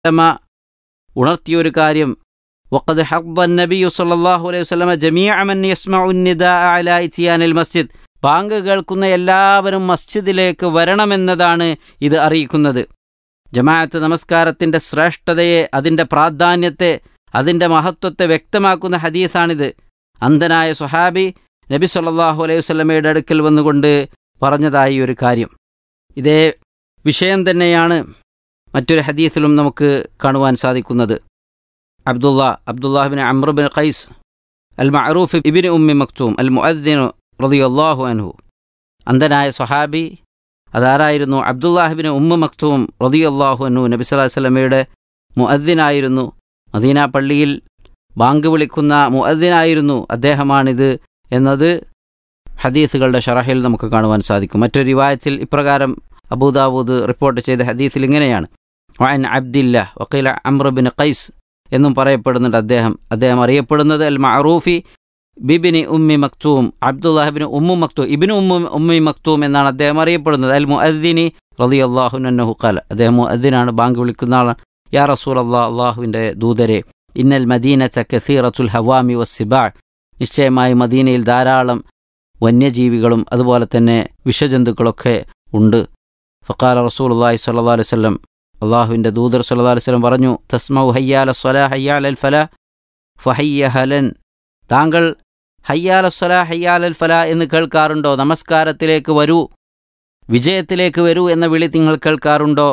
വസല്ലമ ഉണർത്തിയൊരു കാര്യം വഖദ് ഹദ്ദ നബിയു സല്ലല്ലാഹു അലൈഹി വസല്ലമ ജമീഅ മൻ യസ്മഉ നിദാഅ അലാ ഇത്യാനിൽ മസ്ജിദ് ബാങ്ക് കേൾക്കുന്ന എല്ലാവരും മസ്ജിദിലേക്ക് വരണമെന്നതാണ് ഇത് അറിയിക്കുന്നത് ജമാഅത്ത് നമസ്കാരത്തിൻ്റെ ശ്രേഷ്ഠതയെ അതിൻ്റെ പ്രാധാന്യത്തെ അതിൻ്റെ മഹത്വത്തെ വ്യക്തമാക്കുന്ന ഹദീസാണിത് അന്ധനായ സുഹാബി നബി സല്ലല്ലാഹു അലൈഹി വസല്ലമയുടെ അടുക്കൽ വന്നുകൊണ്ട് പറഞ്ഞതായി ഒരു കാര്യം ഇതേ വിഷയം തന്നെയാണ് മറ്റൊരു ഹദീസിലും നമുക്ക് കാണുവാൻ സാധിക്കുന്നത് അബ്ദുള്ള അബ്ദുല്ലാഹിബിൻ അമ്രുബിൻ ഖൈസ് അൽ മഅറൂഫ് ഇബിൻ ഉമ്മി മക്തൂം അൽ മുഅദ്ദിനു റളിയല്ലാഹു അൻഹു അന്ധനായ സ്വഹാബി അതാരായിരുന്നു അബ്ദുല്ലാഹിബിൻ ഉമ്മ മക്തൂം റളിയല്ലാഹു അൻഹു നബി സല്ലല്ലാഹു അലൈഹി വസല്ലമയുടെ മുഅദ്ദിനായിരുന്നു മദീന പള്ളിയിൽ ബാങ്ക് വിളിക്കുന്ന മുഅദ്ദിനായിരുന്നു അദ്ദേഹമാണിത് എന്നത് ഹദീസുകളുടെ ഷറഹിൽ നമുക്ക് കാണുവാൻ സാധിക്കും മറ്റൊരു റിവായത്തിൽ ഇപ്രകാരം അബൂദാവൂദ് റിപ്പോർട്ട് ചെയ്ത ഹദീസിൽ ഇങ്ങനെയാണ് വഅൻ അബ്ദില്ല വക്കീല അമ്രബിൻ ഖൈസ് എന്നും പറയപ്പെടുന്നുണ്ട് അദ്ദേഹം അദ്ദേഹം അറിയപ്പെടുന്നത് അൽ മഅറൂഫി ബിബിനി ഉമ്മി മക്തൂം അബ്ദുല്ലാഹിബിന് ഉമ്മു മക്തൂം ഇബിന് ഉമ്മു ഉമ്മി മക്തൂം എന്നാണ് അദ്ദേഹം അറിയപ്പെടുന്നത് അൽ മുഅദ്ദിനി റലി അള്ളാഹു അന്നഹു ഖാല അദ്ദേഹം മുഅദ്ദിനാണ് ബാങ്ക് വിളിക്കുന്ന ആളാണ് യാ റസൂൽ അള്ളാഹ് അള്ളാഹുവിൻ്റെ ദൂതരെ ഇന്നൽ മദീന കസീറത്തുൽ ഹവാമി വസ്സിബാ നിശ്ചയമായി മദീനയിൽ ധാരാളം വന്യജീവികളും അതുപോലെ തന്നെ വിഷജന്തുക്കളൊക്കെ ഉണ്ട് ഫക്കാല റസൂൽ അള്ളാഹി സല്ലാ അലൈഹി സ്വലം അള്ളാഹുവിൻ്റെ ദൂതർ സല്ലാ അലൈഹി സ്വലം പറഞ്ഞു തസ്മൗ ഹയ്യാല സ്വലാ ഹയ്യാൽ അൽ ഫല ഫഹയ്യ ഹലൻ താങ്കൾ ഹയ്യാല സ്വലാ ഹയ്യാൽ അൽ ഫല എന്ന് കേൾക്കാറുണ്ടോ നമസ്കാരത്തിലേക്ക് വരൂ വിജയത്തിലേക്ക് വരൂ എന്ന വിളി നിങ്ങൾ കേൾക്കാറുണ്ടോ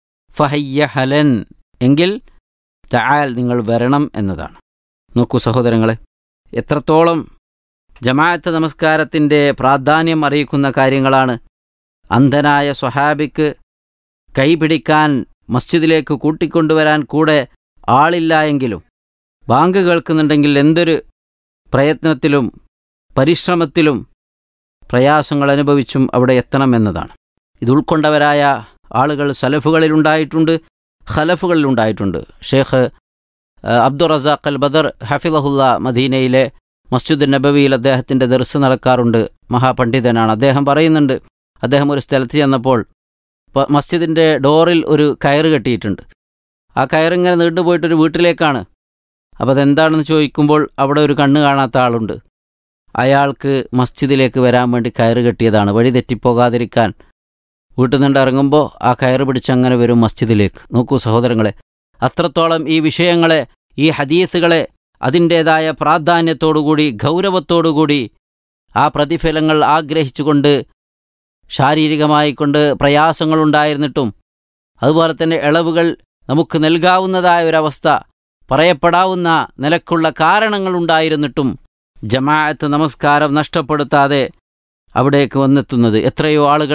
ഫഹയ്യ ഹലൻ എങ്കിൽ തആൽ നിങ്ങൾ വരണം എന്നതാണ് നോക്കൂ സഹോദരങ്ങളെ എത്രത്തോളം ജമാഅത്ത് നമസ്കാരത്തിൻ്റെ പ്രാധാന്യം അറിയിക്കുന്ന കാര്യങ്ങളാണ് അന്ധനായ സ്വഹാബിക്ക് കൈപിടിക്കാൻ മസ്ജിദിലേക്ക് കൂട്ടിക്കൊണ്ടുവരാൻ കൂടെ ആളില്ല എങ്കിലും ബാങ്ക് കേൾക്കുന്നുണ്ടെങ്കിൽ എന്തൊരു പ്രയത്നത്തിലും പരിശ്രമത്തിലും പ്രയാസങ്ങൾ അനുഭവിച്ചും അവിടെ എത്തണമെന്നതാണ് ഇത് ഉൾക്കൊണ്ടവരായ ആളുകൾ സലഫുകളിലുണ്ടായിട്ടുണ്ട് ഖലഫുകളിലുണ്ടായിട്ടുണ്ട് ഷേഖ് അബ്ദുൾ റസാഖ് അൽ ബദർ ഹഫിദഹുല്ല മദീനയിലെ മസ്ജിദ് നബവിയിൽ അദ്ദേഹത്തിൻ്റെ ദർസ് നടക്കാറുണ്ട് മഹാപണ്ഡിതനാണ് അദ്ദേഹം പറയുന്നുണ്ട് അദ്ദേഹം ഒരു സ്ഥലത്ത് ചെന്നപ്പോൾ മസ്ജിദിൻ്റെ ഡോറിൽ ഒരു കയറ് കെട്ടിയിട്ടുണ്ട് ആ കയറിങ്ങനെ നീണ്ടുപോയിട്ടൊരു വീട്ടിലേക്കാണ് അപ്പോൾ അതെന്താണെന്ന് ചോദിക്കുമ്പോൾ അവിടെ ഒരു കണ്ണ് കാണാത്ത ആളുണ്ട് അയാൾക്ക് മസ്ജിദിലേക്ക് വരാൻ വേണ്ടി കയറ് കെട്ടിയതാണ് വഴി തെറ്റിപ്പോകാതിരിക്കാൻ വീട്ടിൽ നിന്ന് ഇറങ്ങുമ്പോൾ ആ കയറ് പിടിച്ചങ്ങനെ വരും മസ്ജിദിലേക്ക് നോക്കൂ സഹോദരങ്ങളെ അത്രത്തോളം ഈ വിഷയങ്ങളെ ഈ ഹദീസുകളെ അതിൻ്റേതായ പ്രാധാന്യത്തോടുകൂടി ഗൗരവത്തോടുകൂടി ആ പ്രതിഫലങ്ങൾ ആഗ്രഹിച്ചുകൊണ്ട് ശാരീരികമായി കൊണ്ട് പ്രയാസങ്ങളുണ്ടായിരുന്നിട്ടും അതുപോലെ തന്നെ ഇളവുകൾ നമുക്ക് നൽകാവുന്നതായ ഒരവസ്ഥ പറയപ്പെടാവുന്ന നിലക്കുള്ള കാരണങ്ങളുണ്ടായിരുന്നിട്ടും ജമാഅത്ത് നമസ്കാരം നഷ്ടപ്പെടുത്താതെ അവിടേക്ക് വന്നെത്തുന്നത് എത്രയോ ആളുകൾ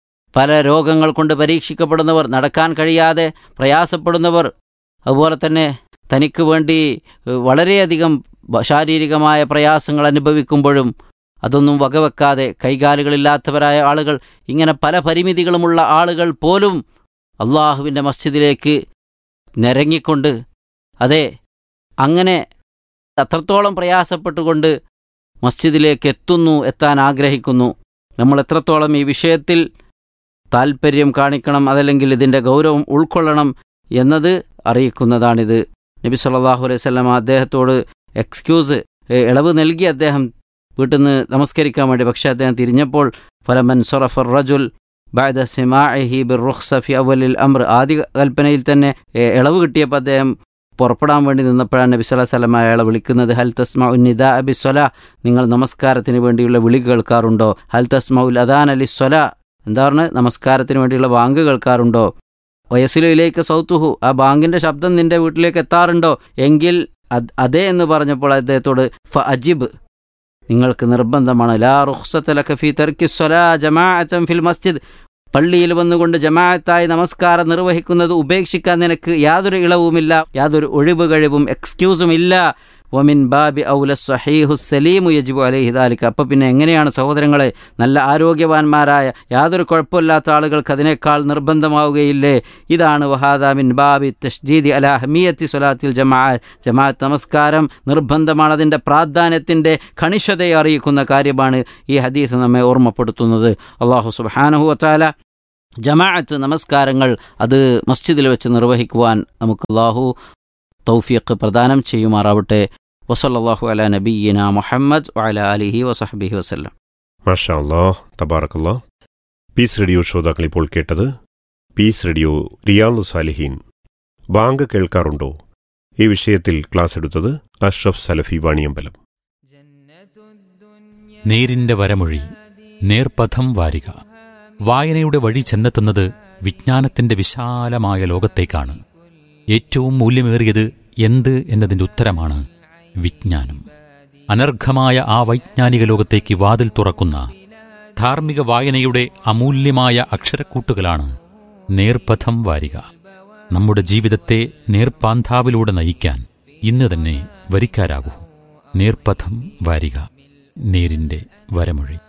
പല രോഗങ്ങൾ കൊണ്ട് പരീക്ഷിക്കപ്പെടുന്നവർ നടക്കാൻ കഴിയാതെ പ്രയാസപ്പെടുന്നവർ അതുപോലെ തന്നെ തനിക്ക് വേണ്ടി വളരെയധികം ശാരീരികമായ പ്രയാസങ്ങൾ അനുഭവിക്കുമ്പോഴും അതൊന്നും വകവെക്കാതെ കൈകാലുകളില്ലാത്തവരായ ആളുകൾ ഇങ്ങനെ പല പരിമിതികളുമുള്ള ആളുകൾ പോലും അള്ളാഹുവിൻ്റെ മസ്ജിദിലേക്ക് നിരങ്ങിക്കൊണ്ട് അതെ അങ്ങനെ അത്രത്തോളം പ്രയാസപ്പെട്ടുകൊണ്ട് മസ്ജിദിലേക്ക് എത്തുന്നു എത്താൻ ആഗ്രഹിക്കുന്നു നമ്മൾ എത്രത്തോളം ഈ വിഷയത്തിൽ താൽപ്പര്യം കാണിക്കണം അതല്ലെങ്കിൽ ഇതിൻ്റെ ഗൗരവം ഉൾക്കൊള്ളണം എന്നത് അറിയിക്കുന്നതാണിത് നബി സല്ലാഹു അലൈഹി സ്വലമ അദ്ദേഹത്തോട് എക്സ്ക്യൂസ് ഇളവ് നൽകി അദ്ദേഹം വീട്ടിൽ നിന്ന് നമസ്കരിക്കാൻ വേണ്ടി പക്ഷേ അദ്ദേഹം തിരിഞ്ഞപ്പോൾ ഫലമൻ സൊറഫർ റജുൽ ബാദ സിമാഹി ബിർ റുഖ്സഫി അവലിൽ അമ്ര ആദ്യ കൽപ്പനയിൽ തന്നെ ഇളവ് കിട്ടിയപ്പോൾ അദ്ദേഹം പുറപ്പെടാൻ വേണ്ടി നിന്നപ്പോഴാണ് നബി സ്വലാ സ്വലമ അയാളെ വിളിക്കുന്നത് ഹൽ തസ്മ ഉന്നിദ അബി സ്വല നിങ്ങൾ നമസ്കാരത്തിന് വേണ്ടിയുള്ള വിളി കേൾക്കാറുണ്ടോ ഹൽ തസ്മ ഉൽ അദാൻ അലി സ്വല എന്താ പറഞ്ഞത് നമസ്കാരത്തിന് വേണ്ടിയുള്ള ബാങ്ക് കേൾക്കാറുണ്ടോ വയസ്സിലേക്ക് സൗത്തുഹു ആ ബാങ്കിൻ്റെ ശബ്ദം നിന്റെ വീട്ടിലേക്ക് എത്താറുണ്ടോ എങ്കിൽ അതേ എന്ന് പറഞ്ഞപ്പോൾ അദ്ദേഹത്തോട് ഫ അജിബ് നിങ്ങൾക്ക് നിർബന്ധമാണ് ലാ റുഖ്സത്തലക ഫി തർക്കി സ്വലാ ജമാഅത്തൻ ഫിൽ മസ്ജിദ് പള്ളിയിൽ വന്നുകൊണ്ട് ജമാഅത്തായി നമസ്കാരം നിർവഹിക്കുന്നത് ഉപേക്ഷിക്കാൻ നിനക്ക് യാതൊരു ഇളവുമില്ല യാതൊരു ഒഴിവ് കഴിവും എക്സ്ക്യൂസും ഇല്ല വമിൻ ബാബി ഔല സഹീഹു സലീമു യജിബു അലൈഹി ദാലിക്ക് അപ്പോൾ പിന്നെ എങ്ങനെയാണ് സഹോദരങ്ങളെ നല്ല ആരോഗ്യവാന്മാരായ യാതൊരു കുഴപ്പമില്ലാത്ത ആളുകൾക്ക് അതിനേക്കാൾ നിർബന്ധമാവുകയില്ലേ ഇതാണ് വഹാദ മിൻ ബാബി തഷ്ജീദി അല ഹമിയത്തി സ്വലാത്തിൽ ജമാ ജമാഅത്ത് നമസ്കാരം നിർബന്ധമാണ് അതിൻ്റെ പ്രാധാന്യത്തിൻ്റെ ഖണിഷതയെ അറിയിക്കുന്ന കാര്യമാണ് ഈ ഹദീസ് നമ്മെ ഓർമ്മപ്പെടുത്തുന്നത് അള്ളാഹു സുബാനഹു വച്ചാല ജമാഅത്ത് നമസ്കാരങ്ങൾ അത് മസ്ജിദിൽ വെച്ച് നിർവഹിക്കുവാൻ നമുക്ക് അള്ളാഹു തൗഫീഖ് പ്രദാനം ചെയ്യുമാറാവട്ടെ വസല്ലാഹു അല നബീന മുഹമ്മദ് വഅല അലിഹി വസഹബിഹി വസല്ലം മാഷാ അല്ലാ തബാറക്കല്ലാ പീസ് റേഡിയോ ശ്രോതാക്കൾ ഇപ്പോൾ കേട്ടത് പീസ് റേഡിയോ റിയാലു സാലിഹീൻ ബാങ്ക് കേൾക്കാറുണ്ടോ ഈ വിഷയത്തിൽ ക്ലാസ് എടുത്തത് അഷ്റഫ് സലഫി വാണിയമ്പലം നേരിന്റെ വരമൊഴി നേർപഥം വാരിക വായനയുടെ വഴി ചെന്നെത്തുന്നത് വിജ്ഞാനത്തിന്റെ വിശാലമായ ലോകത്തേക്കാണ് ഏറ്റവും മൂല്യമേറിയത് എന്ത് എന്നതിന്റെ ഉത്തരമാണ് വിജ്ഞാനം അനർഘമായ ആ വൈജ്ഞാനിക ലോകത്തേക്ക് വാതിൽ തുറക്കുന്ന ധാർമ്മിക വായനയുടെ അമൂല്യമായ അക്ഷരക്കൂട്ടുകളാണ് നേർപഥം വാരിക നമ്മുടെ ജീവിതത്തെ നേർപ്പാന്താവിലൂടെ നയിക്കാൻ ഇന്ന് തന്നെ വരിക്കാരാകൂ നേർപഥം വാരിക നേരിന്റെ വരമൊഴി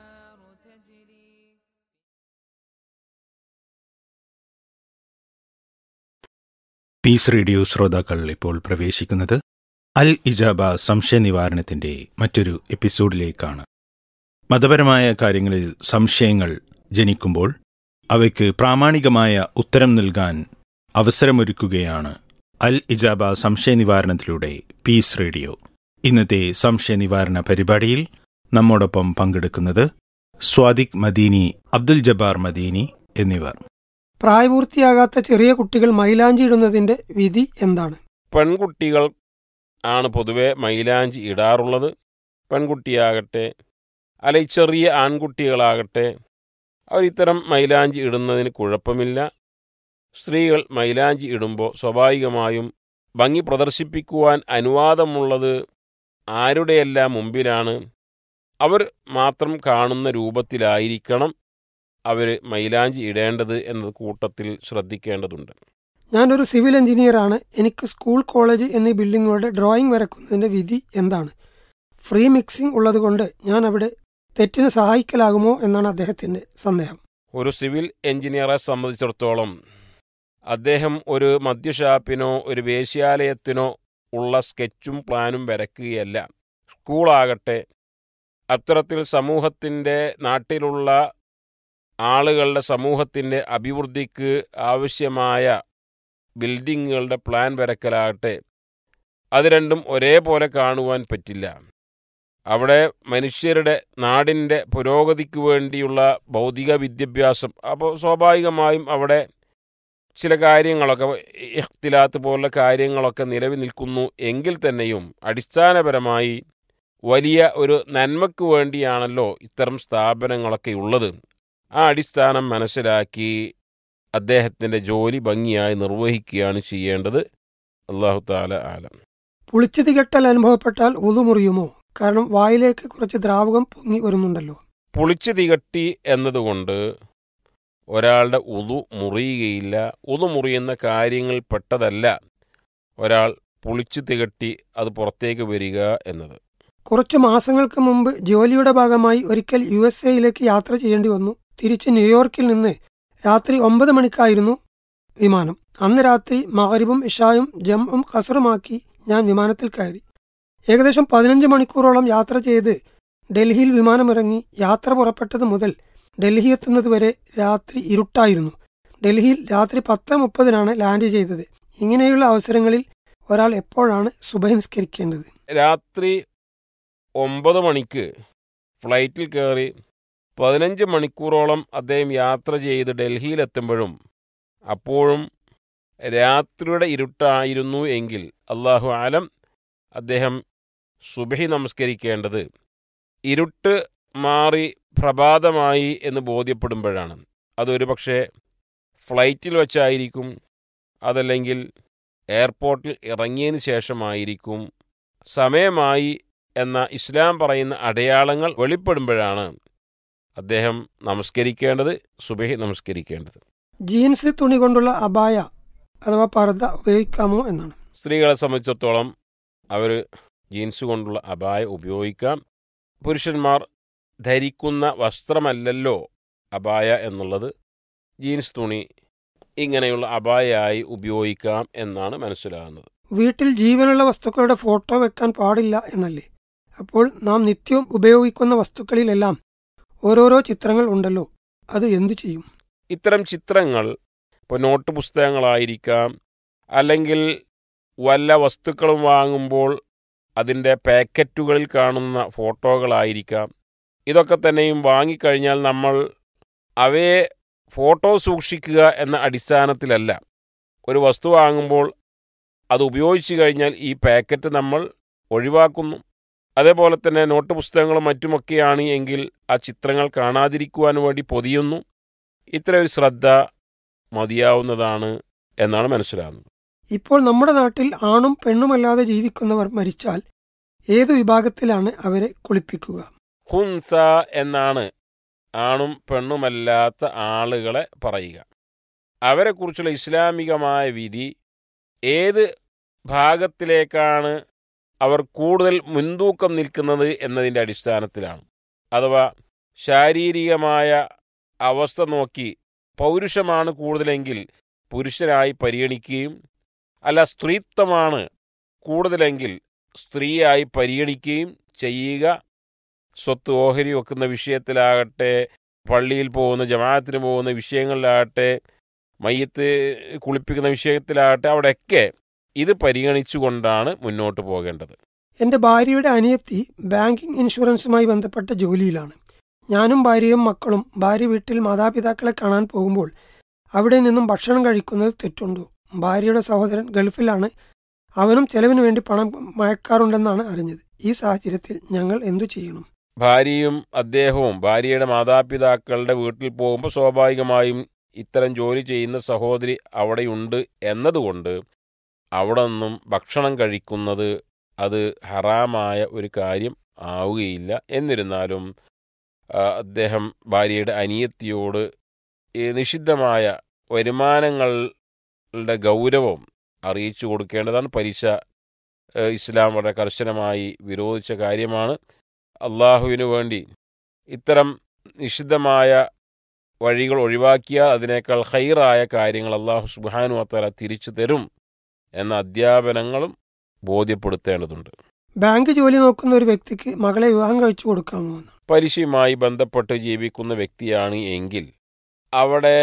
പീസ് റേഡിയോ ശ്രോതാക്കൾ ഇപ്പോൾ പ്രവേശിക്കുന്നത് അൽ ഇജാബ സംശയ നിവാരണത്തിന്റെ മറ്റൊരു എപ്പിസോഡിലേക്കാണ് മതപരമായ കാര്യങ്ങളിൽ സംശയങ്ങൾ ജനിക്കുമ്പോൾ അവയ്ക്ക് പ്രാമാണികമായ ഉത്തരം നൽകാൻ അവസരമൊരുക്കുകയാണ് അൽ ഇജാബ സംശയ നിവാരണത്തിലൂടെ പീസ് റേഡിയോ ഇന്നത്തെ സംശയ നിവാരണ പരിപാടിയിൽ നമ്മോടൊപ്പം പങ്കെടുക്കുന്നത് സ്വാദിഖ് മദീനി അബ്ദുൽ ജബ്ബാർ മദീനി എന്നിവർ പ്രായപൂർത്തിയാകാത്ത ചെറിയ കുട്ടികൾ മൈലാഞ്ചി ഇടുന്നതിന്റെ വിധി എന്താണ് പെൺകുട്ടികൾ ആണ് പൊതുവെ മൈലാഞ്ചി ഇടാറുള്ളത് പെൺകുട്ടിയാകട്ടെ അല്ലെങ്കിൽ ചെറിയ ആൺകുട്ടികളാകട്ടെ അവർ ഇത്തരം മൈലാഞ്ചി ഇടുന്നതിന് കുഴപ്പമില്ല സ്ത്രീകൾ മൈലാഞ്ചി ഇടുമ്പോൾ സ്വാഭാവികമായും ഭംഗി പ്രദർശിപ്പിക്കുവാൻ അനുവാദമുള്ളത് ആരുടെയെല്ലാം മുമ്പിലാണ് അവർ മാത്രം കാണുന്ന രൂപത്തിലായിരിക്കണം അവർ മൈലാഞ്ചി ഇടേണ്ടത് എന്നത് കൂട്ടത്തിൽ ശ്രദ്ധിക്കേണ്ടതുണ്ട് ഞാനൊരു സിവിൽ എഞ്ചിനീയറാണ് എനിക്ക് സ്കൂൾ കോളേജ് എന്നീ ബിൽഡിങ്ങുകളുടെ ഡ്രോയിങ് വരക്കുന്നതിന്റെ വിധി എന്താണ് ഫ്രീ മിക്സിംഗ് ഉള്ളതുകൊണ്ട് ഞാൻ അവിടെ തെറ്റിന് സഹായിക്കലാകുമോ എന്നാണ് അദ്ദേഹത്തിന്റെ സന്ദേഹം ഒരു സിവിൽ എഞ്ചിനീയറെ സംബന്ധിച്ചിടത്തോളം അദ്ദേഹം ഒരു മദ്യഷാപ്പിനോ ഒരു വേശ്യാലയത്തിനോ ഉള്ള സ്കെച്ചും പ്ലാനും വരയ്ക്കുകയല്ല സ്കൂളാകട്ടെ അത്തരത്തിൽ സമൂഹത്തിൻ്റെ നാട്ടിലുള്ള ആളുകളുടെ സമൂഹത്തിൻ്റെ അഭിവൃദ്ധിക്ക് ആവശ്യമായ ബിൽഡിങ്ങുകളുടെ പ്ലാൻ വരക്കലാകട്ടെ അത് രണ്ടും ഒരേപോലെ കാണുവാൻ പറ്റില്ല അവിടെ മനുഷ്യരുടെ നാടിൻ്റെ പുരോഗതിക്ക് വേണ്ടിയുള്ള ഭൗതിക വിദ്യാഭ്യാസം അപ്പോൾ സ്വാഭാവികമായും അവിടെ ചില കാര്യങ്ങളൊക്കെ ഇഖ്തിലാത്ത് പോലുള്ള കാര്യങ്ങളൊക്കെ നിലവിൽ നിൽക്കുന്നു എങ്കിൽ തന്നെയും അടിസ്ഥാനപരമായി വലിയ ഒരു നന്മയ്ക്ക് വേണ്ടിയാണല്ലോ ഇത്തരം സ്ഥാപനങ്ങളൊക്കെ ഉള്ളത് ആ അടിസ്ഥാനം മനസ്സിലാക്കി അദ്ദേഹത്തിൻ്റെ ജോലി ഭംഗിയായി നിർവഹിക്കുകയാണ് ചെയ്യേണ്ടത് അള്ളാഹു താല ആലം പുളിച്ചു തികട്ടൽ അനുഭവപ്പെട്ടാൽ ഉതുമുറിയുമോ കാരണം വായിലേക്ക് കുറച്ച് ദ്രാവകം പൊങ്ങി വരുന്നുണ്ടല്ലോ പുളിച്ചു തികട്ടി എന്നതുകൊണ്ട് ഒരാളുടെ ഉതു മുറിയുകയില്ല ഉതു മുറിയുന്ന കാര്യങ്ങൾ പെട്ടതല്ല ഒരാൾ പുളിച്ചു തികട്ടി അത് പുറത്തേക്ക് വരിക എന്നത് കുറച്ചു മാസങ്ങൾക്ക് മുമ്പ് ജോലിയുടെ ഭാഗമായി ഒരിക്കൽ യു എസ് എയിലേക്ക് യാത്ര ചെയ്യേണ്ടി വന്നു തിരിച്ച് ന്യൂയോർക്കിൽ നിന്ന് രാത്രി ഒമ്പത് മണിക്കായിരുന്നു വിമാനം അന്ന് രാത്രി മകരിബും ഇഷായും ജമ്മും ഖസറുമാക്കി ഞാൻ വിമാനത്തിൽ കയറി ഏകദേശം പതിനഞ്ച് മണിക്കൂറോളം യാത്ര ചെയ്ത് ഡൽഹിയിൽ വിമാനമിറങ്ങി യാത്ര പുറപ്പെട്ടത് മുതൽ ഡൽഹി എത്തുന്നതുവരെ രാത്രി ഇരുട്ടായിരുന്നു ഡൽഹിയിൽ രാത്രി പത്ത് മുപ്പതിനാണ് ലാൻഡ് ചെയ്തത് ഇങ്ങനെയുള്ള അവസരങ്ങളിൽ ഒരാൾ എപ്പോഴാണ് സുബഹിംസ്കരിക്കേണ്ടത് രാത്രി ഒമ്പത് മണിക്ക് ഫ്ലൈറ്റിൽ കയറി പതിനഞ്ച് മണിക്കൂറോളം അദ്ദേഹം യാത്ര ചെയ്ത് ഡൽഹിയിലെത്തുമ്പോഴും അപ്പോഴും രാത്രിയുടെ ഇരുട്ടായിരുന്നു എങ്കിൽ അള്ളാഹു ആലം അദ്ദേഹം സുബഹി നമസ്കരിക്കേണ്ടത് ഇരുട്ട് മാറി പ്രഭാതമായി എന്ന് ബോധ്യപ്പെടുമ്പോഴാണ് അതൊരു പക്ഷേ ഫ്ലൈറ്റിൽ വച്ചായിരിക്കും അതല്ലെങ്കിൽ എയർപോർട്ടിൽ ഇറങ്ങിയതിന് ശേഷമായിരിക്കും സമയമായി എന്ന ഇസ്ലാം പറയുന്ന അടയാളങ്ങൾ വെളിപ്പെടുമ്പോഴാണ് അദ്ദേഹം നമസ്കരിക്കേണ്ടത് സുബഹി നമസ്കരിക്കേണ്ടത് ജീൻസ് തുണി കൊണ്ടുള്ള അബായ അഥവാ പർദ്ദ ഉപയോഗിക്കാമോ എന്നാണ് സ്ത്രീകളെ സംബന്ധിച്ചിടത്തോളം അവർ ജീൻസ് കൊണ്ടുള്ള അബായ ഉപയോഗിക്കാം പുരുഷന്മാർ ധരിക്കുന്ന വസ്ത്രമല്ലല്ലോ അബായ എന്നുള്ളത് ജീൻസ് തുണി ഇങ്ങനെയുള്ള അബായയായി ഉപയോഗിക്കാം എന്നാണ് മനസ്സിലാകുന്നത് വീട്ടിൽ ജീവനുള്ള വസ്തുക്കളുടെ ഫോട്ടോ വെക്കാൻ പാടില്ല എന്നല്ലേ അപ്പോൾ നാം നിത്യവും ഉപയോഗിക്കുന്ന വസ്തുക്കളിലെല്ലാം ഓരോരോ ചിത്രങ്ങൾ ഉണ്ടല്ലോ അത് എന്തു ചെയ്യും ഇത്തരം ചിത്രങ്ങൾ ഇപ്പോൾ നോട്ട് പുസ്തകങ്ങളായിരിക്കാം അല്ലെങ്കിൽ വല്ല വസ്തുക്കളും വാങ്ങുമ്പോൾ അതിൻ്റെ പാക്കറ്റുകളിൽ കാണുന്ന ഫോട്ടോകളായിരിക്കാം ഇതൊക്കെ തന്നെയും വാങ്ങിക്കഴിഞ്ഞാൽ നമ്മൾ അവയെ ഫോട്ടോ സൂക്ഷിക്കുക എന്ന അടിസ്ഥാനത്തിലല്ല ഒരു വസ്തു വാങ്ങുമ്പോൾ അത് ഉപയോഗിച്ച് കഴിഞ്ഞാൽ ഈ പാക്കറ്റ് നമ്മൾ ഒഴിവാക്കുന്നു അതേപോലെ തന്നെ നോട്ട് പുസ്തകങ്ങളും മറ്റുമൊക്കെയാണ് എങ്കിൽ ആ ചിത്രങ്ങൾ കാണാതിരിക്കുവാൻ വേണ്ടി പൊതിയുന്നു ഇത്ര ഒരു ശ്രദ്ധ മതിയാവുന്നതാണ് എന്നാണ് മനസ്സിലാകുന്നത് ഇപ്പോൾ നമ്മുടെ നാട്ടിൽ ആണും പെണ്ണുമല്ലാതെ ജീവിക്കുന്നവർ മരിച്ചാൽ ഏതു വിഭാഗത്തിലാണ് അവരെ കുളിപ്പിക്കുക ഹുൻസ എന്നാണ് ആണും പെണ്ണുമല്ലാത്ത ആളുകളെ പറയുക അവരെക്കുറിച്ചുള്ള ഇസ്ലാമികമായ വിധി ഏത് ഭാഗത്തിലേക്കാണ് അവർ കൂടുതൽ മുൻതൂക്കം നിൽക്കുന്നത് എന്നതിൻ്റെ അടിസ്ഥാനത്തിലാണ് അഥവാ ശാരീരികമായ അവസ്ഥ നോക്കി പൗരുഷമാണ് കൂടുതലെങ്കിൽ പുരുഷനായി പരിഗണിക്കുകയും അല്ല സ്ത്രീത്വമാണ് കൂടുതലെങ്കിൽ സ്ത്രീയായി പരിഗണിക്കുകയും ചെയ്യുക സ്വത്ത് ഓഹരി വെക്കുന്ന വിഷയത്തിലാകട്ടെ പള്ളിയിൽ പോകുന്ന ജമാഅത്തിന് പോകുന്ന വിഷയങ്ങളിലാകട്ടെ മയ്യത്ത് കുളിപ്പിക്കുന്ന വിഷയത്തിലാകട്ടെ അവിടെയൊക്കെ ഇത് പരിഗണിച്ചുകൊണ്ടാണ് മുന്നോട്ട് പോകേണ്ടത് എന്റെ ഭാര്യയുടെ അനിയത്തി ബാങ്കിംഗ് ഇൻഷുറൻസുമായി ബന്ധപ്പെട്ട ജോലിയിലാണ് ഞാനും ഭാര്യയും മക്കളും ഭാര്യ വീട്ടിൽ മാതാപിതാക്കളെ കാണാൻ പോകുമ്പോൾ അവിടെ നിന്നും ഭക്ഷണം കഴിക്കുന്നത് തെറ്റുണ്ടോ ഭാര്യയുടെ സഹോദരൻ ഗൾഫിലാണ് അവനും ചെലവിന് വേണ്ടി പണം മയക്കാറുണ്ടെന്നാണ് അറിഞ്ഞത് ഈ സാഹചര്യത്തിൽ ഞങ്ങൾ എന്തു ചെയ്യണം ഭാര്യയും അദ്ദേഹവും ഭാര്യയുടെ മാതാപിതാക്കളുടെ വീട്ടിൽ പോകുമ്പോൾ സ്വാഭാവികമായും ഇത്തരം ജോലി ചെയ്യുന്ന സഹോദരി അവിടെയുണ്ട് എന്നതുകൊണ്ട് അവിടെ നിന്നും ഭക്ഷണം കഴിക്കുന്നത് അത് ഹറാമായ ഒരു കാര്യം ആവുകയില്ല എന്നിരുന്നാലും ആ, അദ്ദേഹം ഭാര്യയുടെ അനിയത്തിയോട് ഈ നിഷിദ്ധമായ വരുമാനങ്ങളുടെ ഗൗരവം അറിയിച്ചു കൊടുക്കേണ്ടതാണ് പലിശ ഏ, ഇസ്ലാം വളരെ കർശനമായി വിരോധിച്ച കാര്യമാണ് അള്ളാഹുവിനു വേണ്ടി ഇത്തരം നിഷിദ്ധമായ വഴികൾ ഒഴിവാക്കിയാൽ അതിനേക്കാൾ ഹൈറായ കാര്യങ്ങൾ അള്ളാഹു സുബാനു അത്തല തിരിച്ചു തരും എന്ന അധ്യാപനങ്ങളും ബോധ്യപ്പെടുത്തേണ്ടതുണ്ട് ബാങ്ക് ജോലി നോക്കുന്ന ഒരു വ്യക്തിക്ക് മകളെ വിവാഹം കഴിച്ചു കൊടുക്കാമോ എന്ന് പലിശയുമായി ബന്ധപ്പെട്ട് ജീവിക്കുന്ന വ്യക്തിയാണ് എങ്കിൽ അവിടെ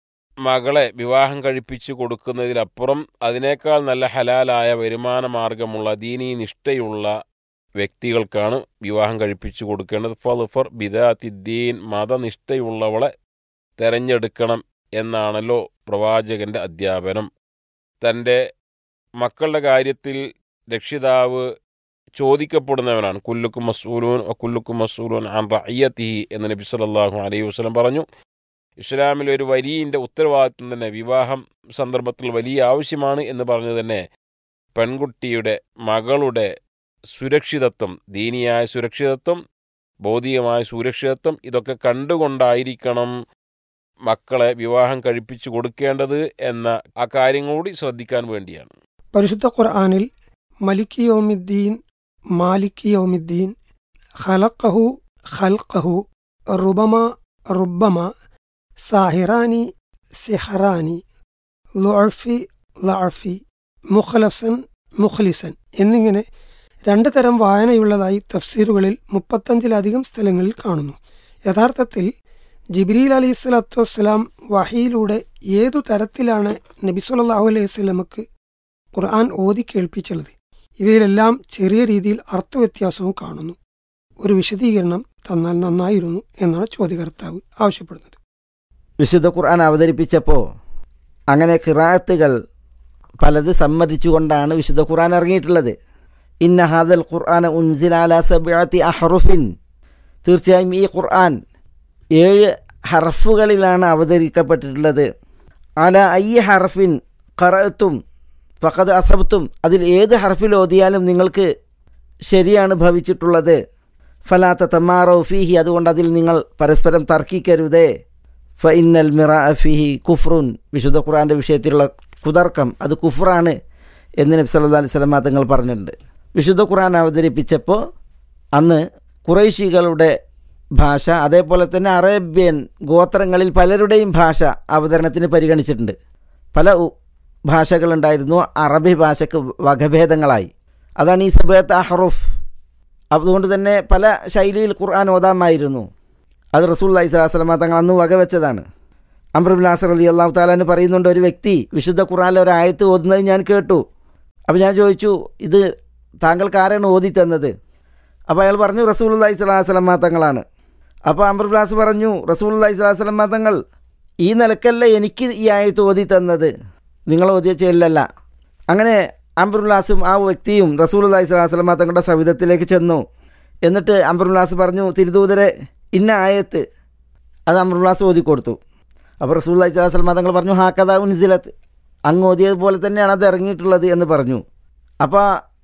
മകളെ വിവാഹം കഴിപ്പിച്ചു കൊടുക്കുന്നതിലപ്പുറം അതിനേക്കാൾ നല്ല ഹലാലായ വരുമാന മാർഗമുള്ള ദീനീ നിഷ്ഠയുള്ള വ്യക്തികൾക്കാണ് വിവാഹം കഴിപ്പിച്ചു കൊടുക്കേണ്ടത് ഫൽഫർ ബിദാത്തിദ്ദീൻ മതനിഷ്ഠയുള്ളവളെ തെരഞ്ഞെടുക്കണം എന്നാണല്ലോ പ്രവാചകന്റെ അധ്യാപനം തൻ്റെ മക്കളുടെ കാര്യത്തിൽ രക്ഷിതാവ് ചോദിക്കപ്പെടുന്നവനാണ് കുല്ലുക്കും മസൂലൂൻ കുല്ലുക്കും മസൂലൂൻ ആൻ റയ്യത്തിഹി എന്ന് നബി സല്ലല്ലാഹു അലൈഹി വസല്ലം പറഞ്ഞു ഇസ്ലാമിൽ ഒരു വരീൻ്റെ ഉത്തരവാദിത്വം തന്നെ വിവാഹം സന്ദർഭത്തിൽ വലിയ ആവശ്യമാണ് എന്ന് പറഞ്ഞു തന്നെ പെൺകുട്ടിയുടെ മകളുടെ സുരക്ഷിതത്വം ദീനിയായ സുരക്ഷിതത്വം ഭൗതികമായ സുരക്ഷിതത്വം ഇതൊക്കെ കണ്ടുകൊണ്ടായിരിക്കണം മക്കളെ വിവാഹം കഴിപ്പിച്ചു കൊടുക്കേണ്ടത് എന്ന ആ കാര്യം കൂടി ശ്രദ്ധിക്കാൻ വേണ്ടിയാണ് പരിശുദ്ധ ഖുർആാനിൽ മലിക്കി യൗമിദ്ദീൻ മാലിക്കി യൗമിദ്ദീൻ ഖലഖഹു ഖൽഖഹു റുബമ റുബമ സാഹിറാനി സിഹറാനി ലുഅഫി ലഅഫി മുഖലസൻ മുഖ്ലിസൻ എന്നിങ്ങനെ രണ്ട് തരം വായനയുള്ളതായി തഫ്സീറുകളിൽ മുപ്പത്തഞ്ചിലധികം സ്ഥലങ്ങളിൽ കാണുന്നു യഥാർത്ഥത്തിൽ ജിബ്രീൽ അലൈഹി സ്വലാത്തു വസ്സലാം വഹിയിലൂടെ ഏതു തരത്തിലാണ് നബി സല്ലല്ലാഹു അലൈഹി വസല്ലമക്ക് ഖുർആൻ ഓതി കേൾപ്പിച്ചുള്ളത് ഇവയിലെല്ലാം ചെറിയ രീതിയിൽ അർത്ഥവ്യത്യാസവും കാണുന്നു ഒരു വിശദീകരണം തന്നാൽ നന്നായിരുന്നു എന്നാണ് ചോദ്യകർത്താവ് ആവശ്യപ്പെടുന്നത് വിശുദ്ധ ഖുർആൻ അവതരിപ്പിച്ചപ്പോൾ അങ്ങനെ ഖിറാത്തുകൾ പലത് സമ്മതിച്ചുകൊണ്ടാണ് വിശുദ്ധ ഖുർആൻ ഇറങ്ങിയിട്ടുള്ളത് ഇന്ന ഹാദൽ ഖുർആൻ ഉൻസിലാല സബിഅത്തി അഹറുഫിൻ തീർച്ചയായും ഈ ഖുർആൻ ഏഴ് ഹർഫുകളിലാണ് അവതരിക്കപ്പെട്ടിട്ടുള്ളത് അല ഐ ഹർഫിൻ ഖറത്തും ഫഖദ് അസബത്തും അതിൽ ഏത് ഹർഫിൽ ഓതിയാലും നിങ്ങൾക്ക് ശരിയാണ് ഭവിച്ചിട്ടുള്ളത് ഫലാത്ത തമാറോ ഫീഹി അതുകൊണ്ട് അതിൽ നിങ്ങൾ പരസ്പരം തർക്കിക്കരുതേ ഫ ഇന്നൽ മിറ ഫിഹി കുഫ്റുൻ വിശുദ്ധ ഖുറാൻ്റെ വിഷയത്തിലുള്ള കുതർക്കം അത് കുഫ്റാണ് എന്ന് നബി സല്ലല്ലാഹു അലൈഹി വസല്ലം തങ്ങൾ പറഞ്ഞിട്ടുണ്ട് വിശുദ്ധ ഖുർആൻ അവതരിപ്പിച്ചപ്പോൾ അന്ന് കുറേശികളുടെ ഭാഷ അതേപോലെ തന്നെ അറേബ്യൻ ഗോത്രങ്ങളിൽ പലരുടെയും ഭാഷ അവതരണത്തിന് പരിഗണിച്ചിട്ടുണ്ട് പല ഉ- ഭാഷകളുണ്ടായിരുന്നു അറബി ഭാഷയ്ക്ക് വകഭേദങ്ങളായി അതാണ് ഈ സബത്ത് അഹറുഫ് അതുകൊണ്ട് തന്നെ പല ശൈലിയിൽ ഖുർആൻ ഓതാമായിരുന്നു അത് റസൂൽ അലൈഹി സ്വലാസ്ലമ തങ്ങൾ അന്ന് വകവെച്ചതാണ് അമ്രബുലാസർ അലി അള്ളാഹു താലാന്ന് പറയുന്നുണ്ട് ഒരു വ്യക്തി വിശുദ്ധ ഖുറാനിലെ ഒരു ആയത്ത് ഓതുന്നത് ഞാൻ കേട്ടു അപ്പോൾ ഞാൻ ചോദിച്ചു ഇത് താങ്കൾക്ക് ആരാണ് ഓതി തന്നത് അപ്പോൾ അയാൾ പറഞ്ഞു റസൂൽ അള്ളഹി സ്വലാസ്ലമ തങ്ങളാണ് അപ്പോൾ അമ്രബുലാസ് പറഞ്ഞു റസൂൽ അള്ളഹി സ്വലാസ്ലമ തങ്ങൾ ഈ നിലക്കല്ല എനിക്ക് ഈ ആയത്ത് ഓതി തന്നത് നിങ്ങൾ ഓതിയ ചെല്ലല്ല അങ്ങനെ അംബറുല്ലാസും ആ വ്യക്തിയും റസൂൽ അള്ളഹി സ്വലാസ്ലമ തങ്ങളുടെ സവിധത്തിലേക്ക് ചെന്നു എന്നിട്ട് അംബറുല്ലാസ് പറഞ്ഞു തിരുദൂതരെ ഇന്ന ആയത്ത് അത് അമ്രുല്ലാസ് ഓതി കൊടുത്തു അപ്പോൾ റസൂൽ അലൈഹി സ്വലാസ്ലമ തങ്ങൾ പറഞ്ഞു ഹാക്കഥ ഉൻസിലത്ത് അങ്ങ് ഓതിയതുപോലെ തന്നെയാണ് അത് ഇറങ്ങിയിട്ടുള്ളത് എന്ന് പറഞ്ഞു അപ്പോൾ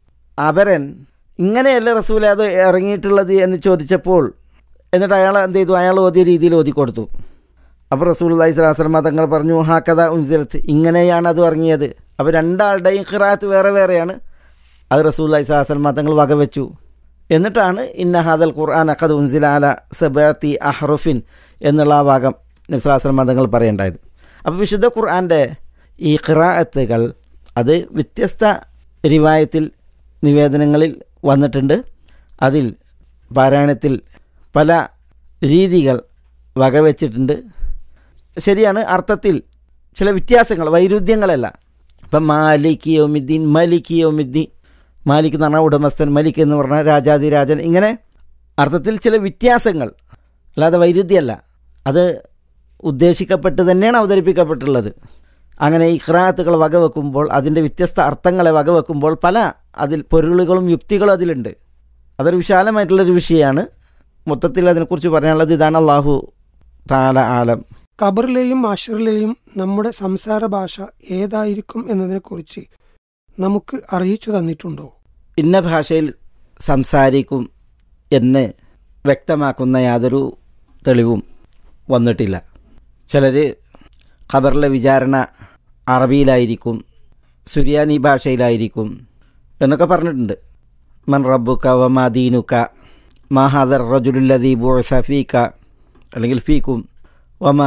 അപരൻ ഇങ്ങനെയല്ല റസൂൽ അത് ഇറങ്ങിയിട്ടുള്ളത് എന്ന് ചോദിച്ചപ്പോൾ എന്നിട്ട് അയാൾ എന്ത് ചെയ്തു അയാൾ ഓതിയ രീതിയിൽ ഓതി കൊടുത്തു അപ്പോൾ റസൂൽ അലൈഹി സ്വലാസ്ലമ തങ്ങൾ പറഞ്ഞു ഹാക്കഥ ഉൻസിലത്ത് ഇങ്ങനെയാണ് അത് ഇറങ്ങിയത് അപ്പോൾ രണ്ടാളുടെയും ഖിറാത്ത് വേറെ വേറെയാണ് അത് റസൂൽ അലൈഹി സ്വലാസ്ലമ തങ്ങൾ വകവെച്ചു എന്നിട്ടാണ് ഇന്ന ഹാദൽ ഖുർആൻ അഖദ് ഉൻസിലാല സബാത്തി അഹ്റുഫിൻ എന്നുള്ള ആ ഭാഗം നബ്സുലാസ്ലം മതങ്ങൾ പറയേണ്ടായത് അപ്പോൾ വിശുദ്ധ ഖുർആൻ്റെ ഈ ഖിറാഅത്തുകൾ അത് വ്യത്യസ്ത റിവായത്തിൽ നിവേദനങ്ങളിൽ വന്നിട്ടുണ്ട് അതിൽ പാരായണത്തിൽ പല രീതികൾ വകവെച്ചിട്ടുണ്ട് ശരിയാണ് അർത്ഥത്തിൽ ചില വ്യത്യാസങ്ങൾ വൈരുദ്ധ്യങ്ങളല്ല ഇപ്പം മാലിക് യോമിദ്ദീൻ മലിക് യോമിദ്ദീൻ മാലിക് എന്ന് പറഞ്ഞാൽ ഉടമസ്ഥൻ മലിക് എന്ന് പറഞ്ഞാൽ രാജാതിരാജൻ ഇങ്ങനെ അർത്ഥത്തിൽ ചില വ്യത്യാസങ്ങൾ അല്ലാതെ വൈരുദ്ധ്യമല്ല അത് ഉദ്ദേശിക്കപ്പെട്ട് തന്നെയാണ് അവതരിപ്പിക്കപ്പെട്ടുള്ളത് അങ്ങനെ ഈ ഖിറാത്തുകൾ വകവെക്കുമ്പോൾ അതിൻ്റെ വ്യത്യസ്ത അർത്ഥങ്ങളെ വകവെക്കുമ്പോൾ പല അതിൽ പൊരുളുകളും യുക്തികളും അതിലുണ്ട് അതൊരു വിശാലമായിട്ടുള്ളൊരു വിഷയമാണ് മൊത്തത്തിൽ അതിനെക്കുറിച്ച് പറയാനുള്ളത് ഇതാണ് അള്ളാഹു താല ആലം ഖബറിലെയും ആഷറിലെയും നമ്മുടെ സംസാര ഭാഷ ഏതായിരിക്കും എന്നതിനെക്കുറിച്ച് നമുക്ക് അറിയിച്ചു തന്നിട്ടുണ്ടോ ഇന്ന ഭാഷയിൽ സംസാരിക്കും എന്ന് വ്യക്തമാക്കുന്ന യാതൊരു തെളിവും വന്നിട്ടില്ല ചിലർ ഖബറിലെ വിചാരണ അറബിയിലായിരിക്കും സുരിയാനി ഭാഷയിലായിരിക്കും എന്നൊക്കെ പറഞ്ഞിട്ടുണ്ട് മൻ റബ്ബുക്ക വമാ ദീനുക്ക മാഹാദർ റജുലുല്ലദീ ഫീക്ക അല്ലെങ്കിൽ ഫീക്കും വമ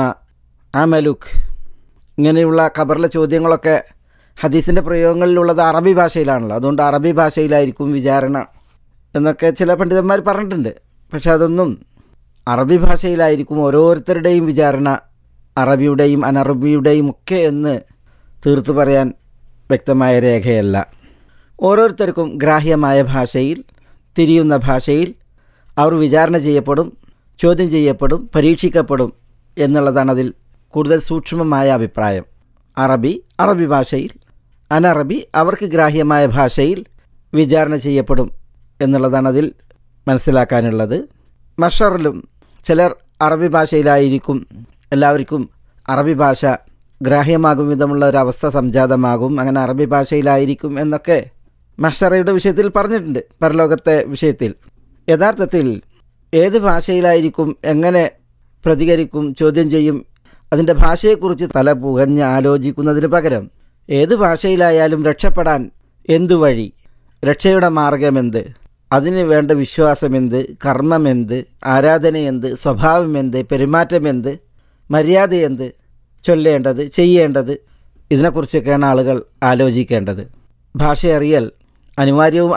അമലുഖ് ഇങ്ങനെയുള്ള ഖബറിലെ ചോദ്യങ്ങളൊക്കെ ഹദീസിൻ്റെ പ്രയോഗങ്ങളിലുള്ളത് അറബി ഭാഷയിലാണല്ലോ അതുകൊണ്ട് അറബി ഭാഷയിലായിരിക്കും വിചാരണ എന്നൊക്കെ ചില പണ്ഡിതന്മാർ പറഞ്ഞിട്ടുണ്ട് പക്ഷെ അതൊന്നും അറബി ഭാഷയിലായിരിക്കും ഓരോരുത്തരുടെയും വിചാരണ അറബിയുടെയും അനറബിയുടെയും ഒക്കെ എന്ന് തീർത്തു പറയാൻ വ്യക്തമായ രേഖയല്ല ഓരോരുത്തർക്കും ഗ്രാഹ്യമായ ഭാഷയിൽ തിരിയുന്ന ഭാഷയിൽ അവർ വിചാരണ ചെയ്യപ്പെടും ചോദ്യം ചെയ്യപ്പെടും പരീക്ഷിക്കപ്പെടും എന്നുള്ളതാണ് അതിൽ കൂടുതൽ സൂക്ഷ്മമായ അഭിപ്രായം അറബി അറബി ഭാഷയിൽ അനറബി അവർക്ക് ഗ്രാഹ്യമായ ഭാഷയിൽ വിചാരണ ചെയ്യപ്പെടും എന്നുള്ളതാണ് അതിൽ മനസ്സിലാക്കാനുള്ളത് മഷറിലും ചിലർ അറബി ഭാഷയിലായിരിക്കും എല്ലാവർക്കും അറബി ഭാഷ ഗ്രാഹ്യമാകും വിധമുള്ള ഒരു അവസ്ഥ സംജാതമാകും അങ്ങനെ അറബി ഭാഷയിലായിരിക്കും എന്നൊക്കെ മഷറയുടെ വിഷയത്തിൽ പറഞ്ഞിട്ടുണ്ട് പരലോകത്തെ വിഷയത്തിൽ യഥാർത്ഥത്തിൽ ഏത് ഭാഷയിലായിരിക്കും എങ്ങനെ പ്രതികരിക്കും ചോദ്യം ചെയ്യും അതിൻ്റെ ഭാഷയെക്കുറിച്ച് തല പുകഞ്ഞ് ആലോചിക്കുന്നതിന് പകരം ഏത് ഭാഷയിലായാലും രക്ഷപ്പെടാൻ എന്തു വഴി രക്ഷയുടെ മാർഗമെന്ത് അതിന് വേണ്ട വിശ്വാസമെന്ത് കർമ്മമെന്ത് ആരാധനയെന്ത് സ്വഭാവമെന്ത് പെരുമാറ്റമെന്ത് മര്യാദയെന്ത് ചൊല്ലേണ്ടത് ചെയ്യേണ്ടത് ഇതിനെക്കുറിച്ചൊക്കെയാണ് ആളുകൾ ആലോചിക്കേണ്ടത് ഭാഷ അറിയൽ അനിവാര്യവും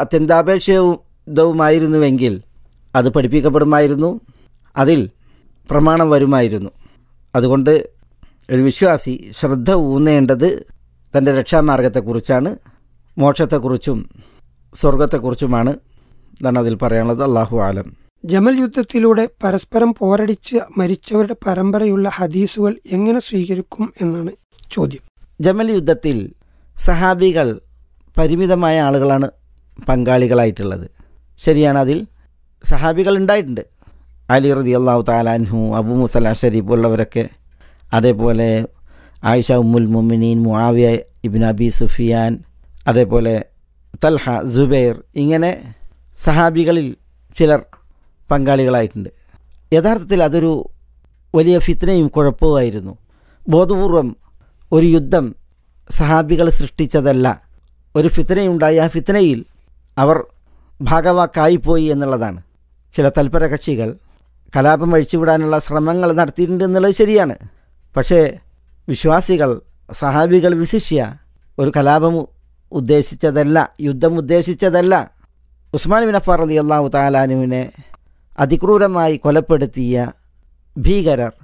അത്യന്താപേക്ഷിതവുമായിരുന്നുവെങ്കിൽ അത് പഠിപ്പിക്കപ്പെടുമായിരുന്നു അതിൽ പ്രമാണം വരുമായിരുന്നു അതുകൊണ്ട് ഒരു വിശ്വാസി ശ്രദ്ധ ഊന്നേണ്ടത് തൻ്റെ രക്ഷാമാർഗത്തെക്കുറിച്ചാണ് മോക്ഷത്തെക്കുറിച്ചും സ്വർഗത്തെക്കുറിച്ചുമാണ് എന്നാണ് അതിൽ പറയാനുള്ളത് അള്ളാഹു ആലം ജമൽ യുദ്ധത്തിലൂടെ പരസ്പരം പോരടിച്ച് മരിച്ചവരുടെ പരമ്പരയുള്ള ഹദീസുകൾ എങ്ങനെ സ്വീകരിക്കും എന്നാണ് ചോദ്യം ജമൽ യുദ്ധത്തിൽ സഹാബികൾ പരിമിതമായ ആളുകളാണ് പങ്കാളികളായിട്ടുള്ളത് ശരിയാണ് അതിൽ സഹാബികൾ ഉണ്ടായിട്ടുണ്ട് അലി റതി അള്ളാഹു താലാൻഹു അബു മുസല ഷരീഫ് ഉള്ളവരൊക്കെ അതേപോലെ ആയിഷ ഉമ്മുൽ മുമിനീൻ മുആവിയ ഇബിൻ അബി സുഫിയാൻ അതേപോലെ തൽഹ ജുബൈർ ഇങ്ങനെ സഹാബികളിൽ ചിലർ പങ്കാളികളായിട്ടുണ്ട് യഥാർത്ഥത്തിൽ അതൊരു വലിയ ഫിത്നയും കുഴപ്പവുമായിരുന്നു ബോധപൂർവം ഒരു യുദ്ധം സഹാബികൾ സൃഷ്ടിച്ചതല്ല ഒരു ഫിത്തനയുണ്ടായി ആ ഫിത്തനയിൽ അവർ ഭാഗവാക്കായിപ്പോയി എന്നുള്ളതാണ് ചില തൽപര കക്ഷികൾ കലാപം അഴിച്ചുവിടാനുള്ള ശ്രമങ്ങൾ നടത്തിയിട്ടുണ്ട് എന്നുള്ളത് ശരിയാണ് പക്ഷേ വിശ്വാസികൾ സഹാബികൾ വിശിഷ്യ ഒരു കലാപം ഉദ്ദേശിച്ചതല്ല യുദ്ധം ഉദ്ദേശിച്ചതല്ല ഉസ്മാൻ ബിൻ അഫാർ അലി അള്ളാഹു താലാനുവിനെ അതിക്രൂരമായി കൊലപ്പെടുത്തിയ ഭീകരർ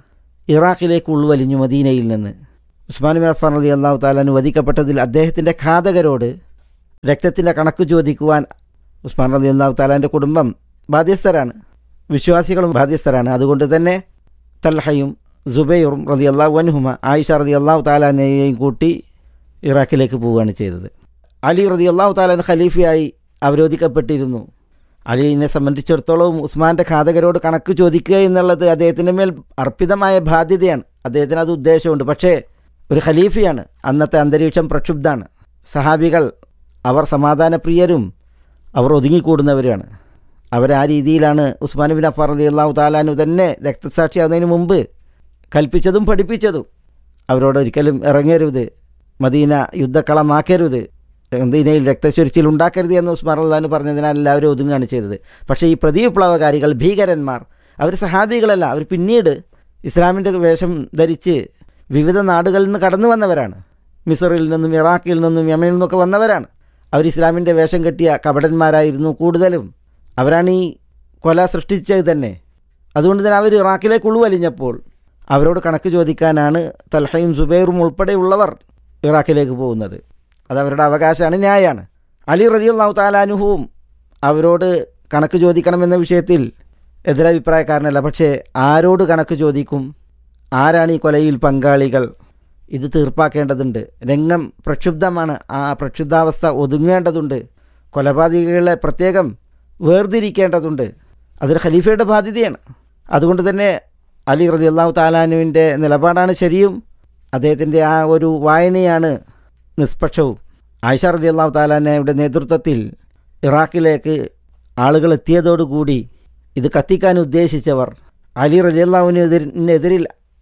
ഇറാഖിലേക്ക് ഉൾവലിഞ്ഞു മദീനയിൽ നിന്ന് ഉസ്മാൻ ബിൻ അഫ്ഫാൻ അലി അള്ളാഹു താലാൻ വധിക്കപ്പെട്ടതിൽ അദ്ദേഹത്തിൻ്റെ ഘാതകരോട് രക്തത്തിൻ്റെ കണക്ക് ചോദിക്കുവാൻ ഉസ്മാൻ റതി അള്ളാഹു താലാൻ്റെ കുടുംബം ബാധ്യസ്ഥരാണ് വിശ്വാസികളും ബാധ്യസ്ഥരാണ് അതുകൊണ്ട് തന്നെ തൽഹയും സുബൈറും റതി അള്ളാഹു അൻഹുമ ആയിഷ റതി അള്ളാഹു താലാനെയും കൂട്ടി ഇറാഖിലേക്ക് പോവുകയാണ് ചെയ്തത് അലി റതി അള്ളാഹു താലാൻ ഖലീഫയായി അവരോധിക്കപ്പെട്ടിരുന്നു അലിനെ സംബന്ധിച്ചിടത്തോളം ഉസ്മാൻ്റെ ഘാതകരോട് കണക്ക് ചോദിക്കുക എന്നുള്ളത് അദ്ദേഹത്തിൻ്റെ മേൽ അർപ്പിതമായ ബാധ്യതയാണ് അദ്ദേഹത്തിന് അത് ഉദ്ദേശമുണ്ട് പക്ഷേ ഒരു ഖലീഫയാണ് അന്നത്തെ അന്തരീക്ഷം പ്രക്ഷുബ്ധാണ് സഹാബികൾ അവർ സമാധാനപ്രിയരും അവർ ഒതുങ്ങിക്കൂടുന്നവരാണ് അവർ ആ രീതിയിലാണ് ഉസ്മാൻ ബിൻ അഫാർ അലി അള്ളാഹു താലാനു തന്നെ രക്തസാക്ഷിയാവുന്നതിന് മുമ്പ് കൽപ്പിച്ചതും പഠിപ്പിച്ചതും അവരോട് ഒരിക്കലും ഇറങ്ങരുത് മദീന യുദ്ധക്കളമാക്കരുത് മദീനയിൽ രക്തചൊരിച്ചിൽ ഉണ്ടാക്കരുത് എന്ന് ഉസ്മാൻ അള്ളഹാൻ പറഞ്ഞതിനാൽ എല്ലാവരും ഒതുങ്ങുകയാണ് ചെയ്തത് പക്ഷേ ഈ പ്രതിവിപ്ലവകാരികൾ ഭീകരന്മാർ അവർ സഹാബികളല്ല അവർ പിന്നീട് ഇസ്ലാമിൻ്റെ വേഷം ധരിച്ച് വിവിധ നാടുകളിൽ നിന്ന് കടന്നു വന്നവരാണ് മിസറിൽ നിന്നും ഇറാഖിൽ നിന്നും യമനിൽ നിന്നൊക്കെ വന്നവരാണ് അവർ ഇസ്ലാമിൻ്റെ വേഷം കെട്ടിയ കപടന്മാരായിരുന്നു കൂടുതലും അവരാണ് ഈ കൊല സൃഷ്ടിച്ചത് തന്നെ അതുകൊണ്ട് തന്നെ അവർ ഇറാഖിലേക്ക് ഉൾവലിഞ്ഞപ്പോൾ അവരോട് കണക്ക് ചോദിക്കാനാണ് തൽഹയും സുബൈറും ഉൾപ്പെടെയുള്ളവർ ഇറാഖിലേക്ക് പോകുന്നത് അത് അവരുടെ അവകാശമാണ് ന്യായമാണ് അലി റതിയുള്ളാഹു താലാനുഹുവും അവരോട് കണക്ക് ചോദിക്കണമെന്ന വിഷയത്തിൽ എതിരഭിപ്രായക്കാരനല്ല പക്ഷേ ആരോട് കണക്ക് ചോദിക്കും ആരാണ് ഈ കൊലയിൽ പങ്കാളികൾ ഇത് തീർപ്പാക്കേണ്ടതുണ്ട് രംഗം പ്രക്ഷുബ്ധമാണ് ആ പ്രക്ഷുബ്ധാവസ്ഥ ഒതുങ്ങേണ്ടതുണ്ട് കൊലപാതകികളെ പ്രത്യേകം വേർതിരിക്കേണ്ടതുണ്ട് അതൊരു ഖലീഫയുടെ ബാധ്യതയാണ് അതുകൊണ്ട് തന്നെ അലി റതി അള്ളാഹു താലാനുവിൻ്റെ നിലപാടാണ് ശരിയും അദ്ദേഹത്തിൻ്റെ ആ ഒരു വായനയാണ് നിഷ്പക്ഷവും ആയിഷ റതി അള്ളാഹു താലാനയുടെ നേതൃത്വത്തിൽ ഇറാഖിലേക്ക് ആളുകൾ എത്തിയതോടുകൂടി ഇത് കത്തിക്കാൻ ഉദ്ദേശിച്ചവർ അലി റതി അള്ളാഹുവിനെതിരിൽ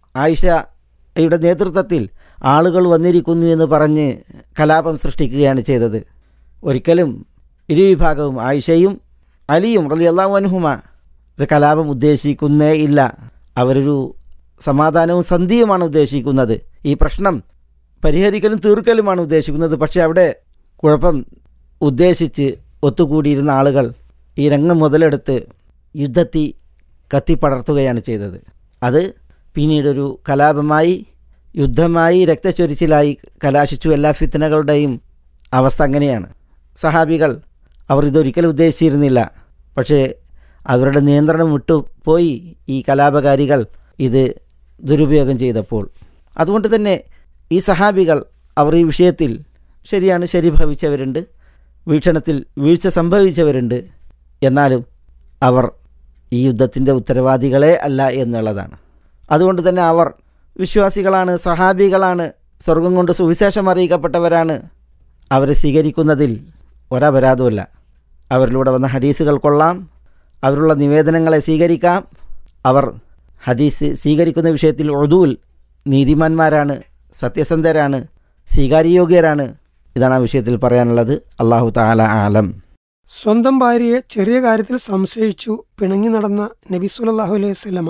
ആയിഷയുടെ നേതൃത്വത്തിൽ ആളുകൾ വന്നിരിക്കുന്നു എന്ന് പറഞ്ഞ് കലാപം സൃഷ്ടിക്കുകയാണ് ചെയ്തത് ഒരിക്കലും ഇരുവിഭാഗവും ആയിഷയും അലിയും റതി അള്ളാഹു അനുഹുമ ഒരു കലാപം ഉദ്ദേശിക്കുന്നേ ഇല്ല അവരൊരു സമാധാനവും സന്ധിയുമാണ് ഉദ്ദേശിക്കുന്നത് ഈ പ്രശ്നം പരിഹരിക്കലും തീർക്കലുമാണ് ഉദ്ദേശിക്കുന്നത് പക്ഷേ അവിടെ കുഴപ്പം ഉദ്ദേശിച്ച് ഒത്തുകൂടിയിരുന്ന ആളുകൾ ഈ രംഗം മുതലെടുത്ത് യുദ്ധത്തി കത്തിപ്പടർത്തുകയാണ് ചെയ്തത് അത് പിന്നീടൊരു കലാപമായി യുദ്ധമായി രക്തച്ചൊരിച്ചിലായി കലാശിച്ചു എല്ലാ ഫിത്തനകളുടെയും അവസ്ഥ അങ്ങനെയാണ് സഹാബികൾ അവർ ഇതൊരിക്കലും ഉദ്ദേശിച്ചിരുന്നില്ല പക്ഷേ അവരുടെ നിയന്ത്രണം വിട്ടുപോയി ഈ കലാപകാരികൾ ഇത് ദുരുപയോഗം ചെയ്തപ്പോൾ അതുകൊണ്ട് തന്നെ ഈ സഹാബികൾ അവർ ഈ വിഷയത്തിൽ ശരിയാണ് ശരി ഭവിച്ചവരുണ്ട് വീക്ഷണത്തിൽ വീഴ്ച സംഭവിച്ചവരുണ്ട് എന്നാലും അവർ ഈ യുദ്ധത്തിൻ്റെ ഉത്തരവാദികളെ അല്ല എന്നുള്ളതാണ് അതുകൊണ്ട് തന്നെ അവർ വിശ്വാസികളാണ് സഹാബികളാണ് സ്വർഗം കൊണ്ട് സുവിശേഷം അറിയിക്കപ്പെട്ടവരാണ് അവരെ സ്വീകരിക്കുന്നതിൽ ഒരപരാധവുമില്ല അവരിലൂടെ വന്ന ഹദീസുകൾ കൊള്ളാം അവരുള്ള നിവേദനങ്ങളെ സ്വീകരിക്കാം അവർ ഹദീസ് സ്വീകരിക്കുന്ന വിഷയത്തിൽ ഉദൂൽ നീതിമാന്മാരാണ് സത്യസന്ധരാണ് സ്വീകാര്യയോഗ്യരാണ് ഇതാണ് ആ വിഷയത്തിൽ പറയാനുള്ളത് അള്ളാഹു താല ആലം സ്വന്തം ഭാര്യയെ ചെറിയ കാര്യത്തിൽ സംശയിച്ചു പിണങ്ങി നടന്ന നബി സുലല്ലാഹു അലൈഹി സ്വലമ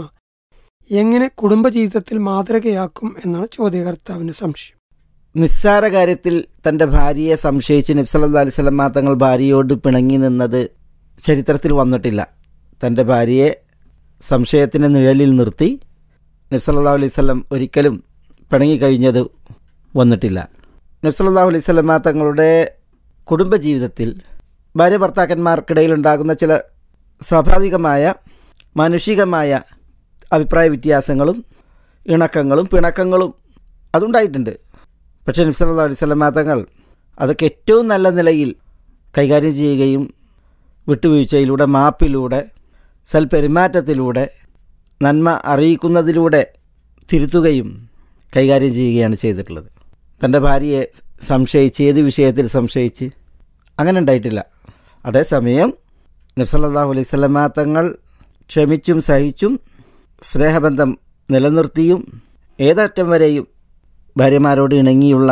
എങ്ങനെ കുടുംബജീവിതത്തിൽ മാതൃകയാക്കും എന്നാണ് ചോദ്യകർത്താവിന്റെ സംശയം നിസ്സാര കാര്യത്തിൽ തൻ്റെ ഭാര്യയെ സംശയിച്ച് നബ്സല്ലാ അലൈഹി സ്വലമ തങ്ങൾ ഭാര്യയോട് പിണങ്ങി നിന്നത് ചരിത്രത്തിൽ വന്നിട്ടില്ല തൻ്റെ ഭാര്യയെ സംശയത്തിൻ്റെ നിഴലിൽ നിർത്തി നബ്സല്ലാ അലൈഹി സ്വലം ഒരിക്കലും പിണങ്ങിക്കഴിഞ്ഞത് വന്നിട്ടില്ല നബ്സല്ലാ അലൈഹി സ്വലമ തങ്ങളുടെ കുടുംബജീവിതത്തിൽ ഭാര്യ ഭർത്താക്കന്മാർക്കിടയിൽ ഉണ്ടാകുന്ന ചില സ്വാഭാവികമായ മാനുഷികമായ അഭിപ്രായ വ്യത്യാസങ്ങളും ഇണക്കങ്ങളും പിണക്കങ്ങളും അതുണ്ടായിട്ടുണ്ട് പക്ഷേ നബ്സല്ലാ അലൈഹി സ്വലമ തങ്ങൾ അതൊക്കെ ഏറ്റവും നല്ല നിലയിൽ കൈകാര്യം ചെയ്യുകയും വിട്ടുവീഴ്ചയിലൂടെ മാപ്പിലൂടെ സൽപെരുമാറ്റത്തിലൂടെ നന്മ അറിയിക്കുന്നതിലൂടെ തിരുത്തുകയും കൈകാര്യം ചെയ്യുകയാണ് ചെയ്തിട്ടുള്ളത് തൻ്റെ ഭാര്യയെ സംശയിച്ച് ഏത് വിഷയത്തിൽ സംശയിച്ച് അങ്ങനെ ഉണ്ടായിട്ടില്ല അതേസമയം നബ്സല്ലാഹു അലൈഹി സ്വലമ തങ്ങൾ ക്ഷമിച്ചും സഹിച്ചും സ്നേഹബന്ധം നിലനിർത്തിയും ഏതറ്റം വരെയും ഭാര്യമാരോട് ഇണങ്ങിയുള്ള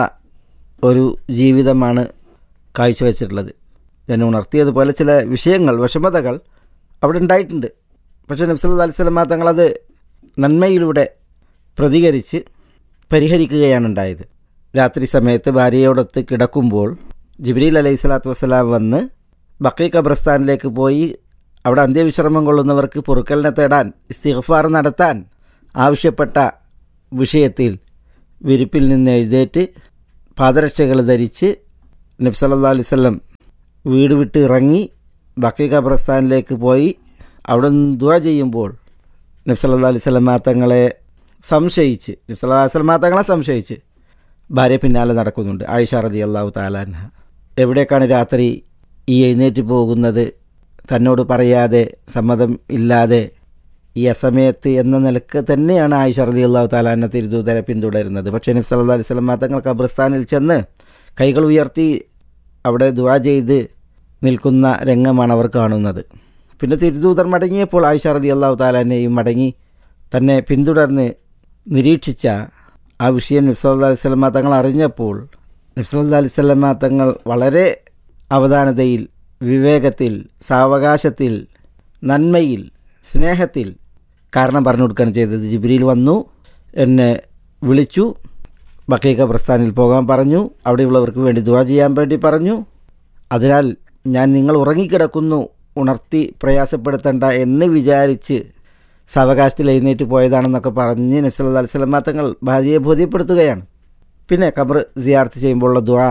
ഒരു ജീവിതമാണ് കാഴ്ചവെച്ചിട്ടുള്ളത് ഞാൻ ഉണർത്തിയതുപോലെ ചില വിഷയങ്ങൾ വിഷമതകൾ അവിടെ ഉണ്ടായിട്ടുണ്ട് പക്ഷേ നബ്സല്ലാ അലൈഹി സ്വലമ തങ്ങളത് നന്മയിലൂടെ പ്രതികരിച്ച് പരിഹരിക്കുകയാണ് ഉണ്ടായത് രാത്രി സമയത്ത് ഭാര്യയോടൊത്ത് കിടക്കുമ്പോൾ ജിബ്രീൽ അലൈഹി സ്വലാത്തു വസ്സലാം വന്ന് ബക്കി ഖബ്രസ്ഥാനിലേക്ക് പോയി അവിടെ അന്ത്യവിശ്രമം കൊള്ളുന്നവർക്ക് പൊറുക്കലിനെ തേടാൻ ഇസ്തിഗ്ഫാർ നടത്താൻ ആവശ്യപ്പെട്ട വിഷയത്തിൽ വിരിപ്പിൽ നിന്ന് എഴുന്നേറ്റ് പാദരക്ഷകൾ ധരിച്ച് നബി സല്ലല്ലാഹു അലൈഹി വസല്ലം വീട് വിട്ട് ഇറങ്ങി ബക്കി ഖബർസ്ഥാനിലേക്ക് പോയി അവിടെ നിന്ന് ദുആ ചെയ്യുമ്പോൾ നബി സല്ലല്ലാഹു അലൈഹി വസല്ലം തങ്ങളെ സംശയിച്ച് നബി സല്ലല്ലാഹു അലൈഹി വസല്ലം തങ്ങളെ സംശയിച്ച് ഭാര്യ പിന്നാലെ നടക്കുന്നുണ്ട് ആയിഷ റതി അള്ളാഹു താലാൻഹ എവിടേക്കാണ് രാത്രി ഈ എഴുന്നേറ്റ് പോകുന്നത് തന്നോട് പറയാതെ സമ്മതം ഇല്ലാതെ ഈ അസമയത്ത് എന്ന നിലക്ക് തന്നെയാണ് ആയിഷ റതി അള്ളാഹു താലാനെ തിരുദൂതരെ പിന്തുടരുന്നത് പക്ഷേ നബി സല്ലല്ലാഹു അലൈഹി വസല്ലം തങ്ങൾ ഖബർസ്ഥാനിൽ ചെന്ന് കൈകൾ ഉയർത്തി അവിടെ ദുആ ചെയ്ത് നിൽക്കുന്ന രംഗമാണ് അവർ കാണുന്നത് പിന്നെ തിരുദൂതർ മടങ്ങിയപ്പോൾ ആയിഷ റതി അള്ളാഹു താലാനെയും മടങ്ങി തന്നെ പിന്തുടർന്ന് നിരീക്ഷിച്ച ആ വിഷയം നബ്സല്ലാ അലൈഹി സ്വലമ തങ്ങൾ അറിഞ്ഞപ്പോൾ നബ്സല്ലാ അലൈഹി സ്വലമ തങ്ങൾ വളരെ അവധാനതയിൽ വിവേകത്തിൽ സാവകാശത്തിൽ നന്മയിൽ സ്നേഹത്തിൽ കാരണം പറഞ്ഞു കൊടുക്കുകയാണ് ചെയ്തത് ജിബ്രിയിൽ വന്നു എന്നെ വിളിച്ചു ബക്കീക പ്രസ്ഥാനിൽ പോകാൻ പറഞ്ഞു അവിടെയുള്ളവർക്ക് വേണ്ടി ദുവാ ചെയ്യാൻ വേണ്ടി പറഞ്ഞു അതിനാൽ ഞാൻ നിങ്ങൾ ഉറങ്ങിക്കിടക്കുന്നു ഉണർത്തി പ്രയാസപ്പെടുത്തണ്ട എന്ന് വിചാരിച്ച് സാവകാശത്തിൽ എഴുന്നേറ്റ് പോയതാണെന്നൊക്കെ പറഞ്ഞ് നബ്സല്ലാ അലൈഹി സ്വലമ തങ്ങൾ ഭാര്യയെ ബോധ്യപ്പെടുത്തുകയാണ് പിന്നെ ഖബർ സിയാർത്ത് ചെയ്യുമ്പോഴുള്ള ദുആ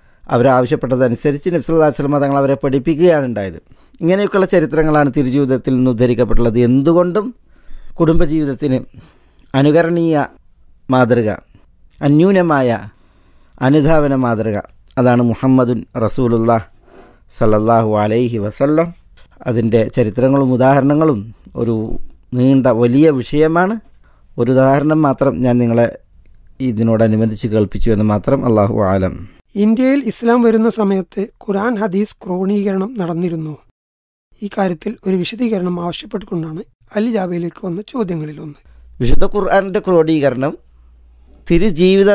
അവരാവശ്യപ്പെട്ടതനുസരിച്ച് നബ്സല്ലാ അലൈഹി സ്വലമ തങ്ങൾ അവരെ പഠിപ്പിക്കുകയാണ് ഉണ്ടായത് ഇങ്ങനെയൊക്കെയുള്ള ചരിത്രങ്ങളാണ് തിരുജീവിതത്തിൽ നിന്ന് ഉദ്ധരിക്കപ്പെട്ടുള്ളത് എന്തുകൊണ്ടും കുടുംബജീവിതത്തിന് അനുകരണീയ മാതൃക അന്യൂനമായ അനുധാവന മാതൃക അതാണ് മുഹമ്മദുൻ റസൂലുല്ലാ സല്ലല്ലാഹു അലൈഹി വസല്ലം അതിൻ്റെ ചരിത്രങ്ങളും ഉദാഹരണങ്ങളും ഒരു നീണ്ട വലിയ വിഷയമാണ് ഒരു ഉദാഹരണം മാത്രം ഞാൻ നിങ്ങളെ ഇതിനോടനുബന്ധിച്ച് കേൾപ്പിച്ചു എന്ന് മാത്രം അള്ളാഹു ആലം ഇന്ത്യയിൽ ഇസ്ലാം വരുന്ന സമയത്ത് ഖുർആൻ ഹദീസ് ക്രോണീകരണം നടന്നിരുന്നു ഈ കാര്യത്തിൽ ഒരു വിശദീകരണം ആവശ്യപ്പെട്ടുകൊണ്ടാണ് അലി ജാബയിലേക്ക് വന്ന ചോദ്യങ്ങളിൽ ഒന്ന് വിശുദ്ധ ഖുർആാനിൻ്റെ ക്രോഡീകരണം തിരുജീവിത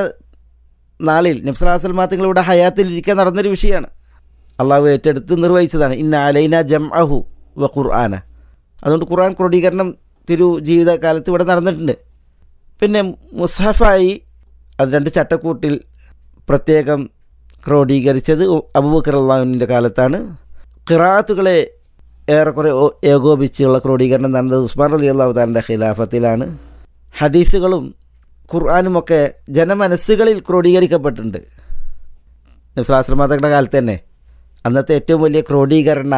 നാളിൽ നബ്സലാസൽമാത്തങ്ങളുടെ ഹയാത്തിലിരിക്കാൻ നടന്നൊരു വിഷയമാണ് അള്ളാഹു ഏറ്റെടുത്ത് നിർവഹിച്ചതാണ് ഇന്ന അലൈന ജം അഹു വ ഖുർആന അതുകൊണ്ട് ഖുർആൻ ക്രോഡീകരണം തിരു ജീവിതകാലത്ത് ഇവിടെ നടന്നിട്ടുണ്ട് പിന്നെ മുസഹഫായി അത് രണ്ട് ചട്ടക്കൂട്ടിൽ പ്രത്യേകം ക്രോഡീകരിച്ചത് അബൂബക്കർ അള്ളാഹുവിൻ്റെ കാലത്താണ് ഖിറാത്തുകളെ ഏറെക്കുറെ ഓ- ഏകോപിച്ചുള്ള ക്രോഡീകരണം നടന്നത് ഉസ്മാൻ അലി അള്ളാഹു താലിൻ്റെ ഖിലാഫത്തിലാണ് ഹദീസുകളും ഖുർആാനുമൊക്കെ ജനമനസ്സുകളിൽ ക്രോഡീകരിക്കപ്പെട്ടിട്ടുണ്ട് നബ്സലാശ്രമാതകളുടെ കാലത്ത് തന്നെ അന്നത്തെ ഏറ്റവും വലിയ ക്രോഡീകരണ